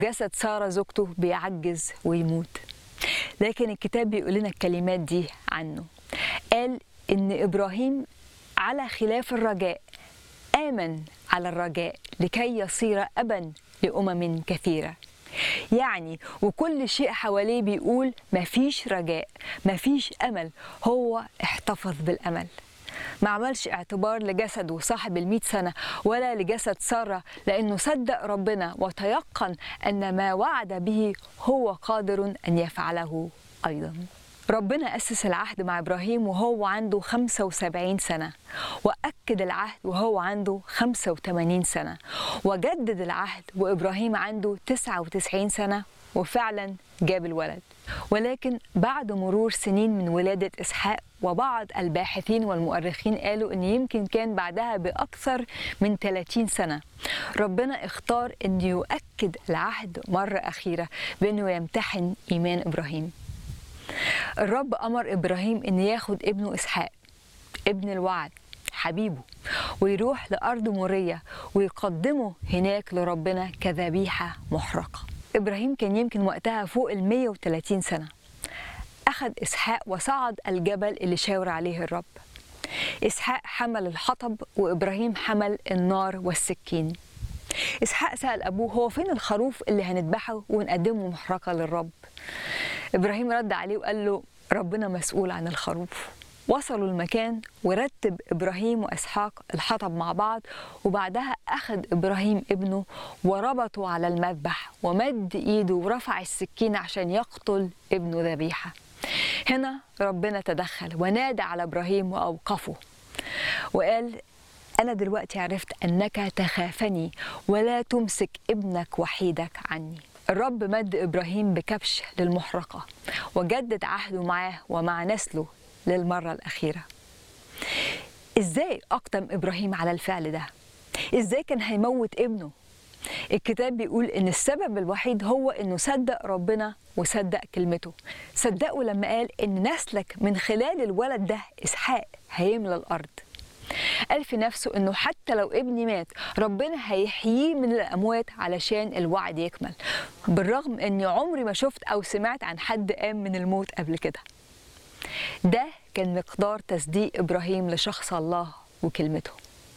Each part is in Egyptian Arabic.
جسد سارة زوجته بيعجز ويموت لكن الكتاب بيقول لنا الكلمات دي عنه قال إن إبراهيم على خلاف الرجاء آمن على الرجاء لكي يصير أبا لأمم كثيرة يعني وكل شيء حواليه بيقول مفيش رجاء مفيش أمل هو احتفظ بالأمل ما عملش اعتبار لجسده صاحب المئة سنة ولا لجسد سارة لأنه صدق ربنا وتيقن أن ما وعد به هو قادر أن يفعله أيضا ربنا أسس العهد مع إبراهيم وهو عنده 75 سنة وأكد العهد وهو عنده 85 سنة وجدد العهد وإبراهيم عنده 99 سنة وفعلا جاب الولد ولكن بعد مرور سنين من ولادة إسحاق وبعض الباحثين والمؤرخين قالوا أن يمكن كان بعدها بأكثر من 30 سنة ربنا اختار أن يؤكد العهد مرة أخيرة بأنه يمتحن إيمان إبراهيم الرب أمر إبراهيم أن ياخد ابنه إسحاق ابن الوعد حبيبه ويروح لأرض مورية ويقدمه هناك لربنا كذبيحة محرقة إبراهيم كان يمكن وقتها فوق ال 130 سنة أخذ إسحاق وصعد الجبل اللي شاور عليه الرب إسحاق حمل الحطب وإبراهيم حمل النار والسكين إسحاق سأل أبوه هو فين الخروف اللي هنذبحه ونقدمه محرقة للرب إبراهيم رد عليه وقال له ربنا مسؤول عن الخروف وصلوا المكان ورتب إبراهيم وإسحاق الحطب مع بعض وبعدها أخذ إبراهيم ابنه وربطه على المذبح ومد إيده ورفع السكين عشان يقتل ابنه ذبيحة هنا ربنا تدخل ونادى على إبراهيم وأوقفه وقال أنا دلوقتي عرفت أنك تخافني ولا تمسك ابنك وحيدك عني الرب مد إبراهيم بكبش للمحرقة وجدد عهده معاه ومع نسله للمرة الأخيرة إزاي أقدم إبراهيم على الفعل ده؟ إزاي كان هيموت ابنه؟ الكتاب بيقول إن السبب الوحيد هو إنه صدق ربنا وصدق كلمته صدقه لما قال إن نسلك من خلال الولد ده إسحاق هيملى الأرض قال في نفسه انه حتى لو ابني مات ربنا هيحييه من الاموات علشان الوعد يكمل بالرغم اني عمري ما شفت او سمعت عن حد قام من الموت قبل كده ده كان مقدار تصديق ابراهيم لشخص الله وكلمته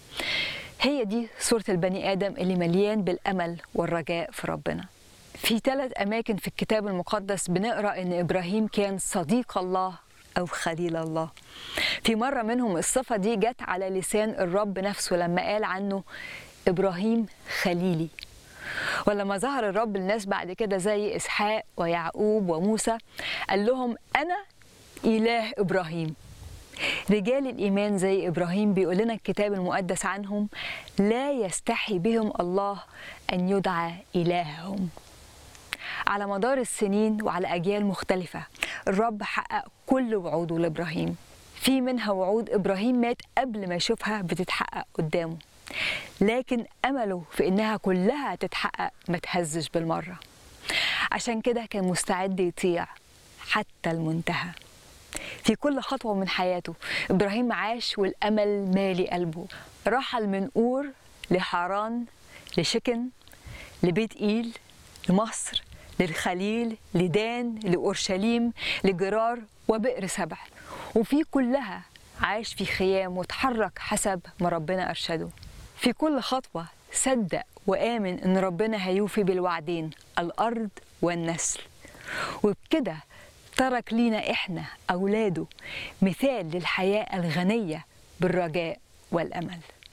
هي دي صورة البني آدم اللي مليان بالأمل والرجاء في ربنا في ثلاث أماكن في الكتاب المقدس بنقرأ إن إبراهيم كان صديق الله أو خليل الله في مرة منهم الصفة دي جت على لسان الرب نفسه لما قال عنه إبراهيم خليلي ولما ظهر الرب للناس بعد كده زي إسحاق ويعقوب وموسى قال لهم أنا إله إبراهيم رجال الإيمان زي إبراهيم بيقول لنا الكتاب المقدس عنهم لا يستحي بهم الله أن يدعى إلههم على مدار السنين وعلى أجيال مختلفة الرب حقق كل وعوده لإبراهيم في منها وعود إبراهيم مات قبل ما يشوفها بتتحقق قدامه لكن أمله في إنها كلها تتحقق ما تهزش بالمرة عشان كده كان مستعد يطيع حتى المنتهى في كل خطوة من حياته إبراهيم عاش والأمل مالي قلبه رحل من أور لحران لشكن لبيت إيل لمصر للخليل لدان لأورشليم لجرار وبئر سبع وفي كلها عاش في خيام وتحرك حسب ما ربنا أرشده في كل خطوة صدق وآمن إن ربنا هيوفي بالوعدين الأرض والنسل وبكده ترك لينا إحنا أولاده مثال للحياة الغنية بالرجاء والأمل